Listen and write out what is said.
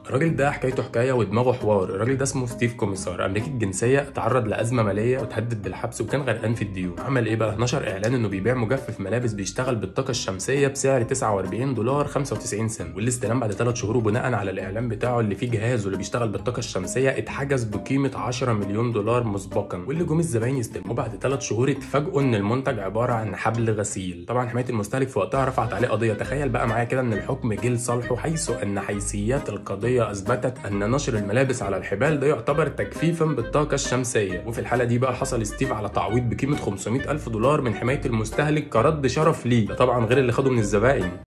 الراجل ده حكايته حكايه ودماغه حوار الراجل ده اسمه ستيف كوميسار امريكي الجنسيه اتعرض لازمه ماليه وتهدد بالحبس وكان غرقان في الديون عمل ايه بقى نشر اعلان انه بيبيع مجفف ملابس بيشتغل بالطاقه الشمسيه بسعر 49 دولار 95 سنت والاستلام بعد 3 شهور وبناء على الاعلان بتاعه اللي فيه جهازه اللي بيشتغل بالطاقه الشمسيه اتحجز بقيمه 10 مليون دولار مسبقا واللي جم الزباين يستلموه بعد 3 شهور اتفاجئوا ان المنتج عباره عن حبل غسيل طبعا حمايه المستهلك في وقتها رفعت عليه قضيه تخيل بقى معايا كده ان الحكم جه لصالحه حيث ان حيثيات القضيه اثبتت ان نشر الملابس على الحبال ده يعتبر تجفيفا بالطاقه الشمسيه وفي الحاله دي بقى حصل ستيف على تعويض بقيمه 500 الف دولار من حمايه المستهلك كرد شرف ليه ده طبعا غير اللي خده من الزبائن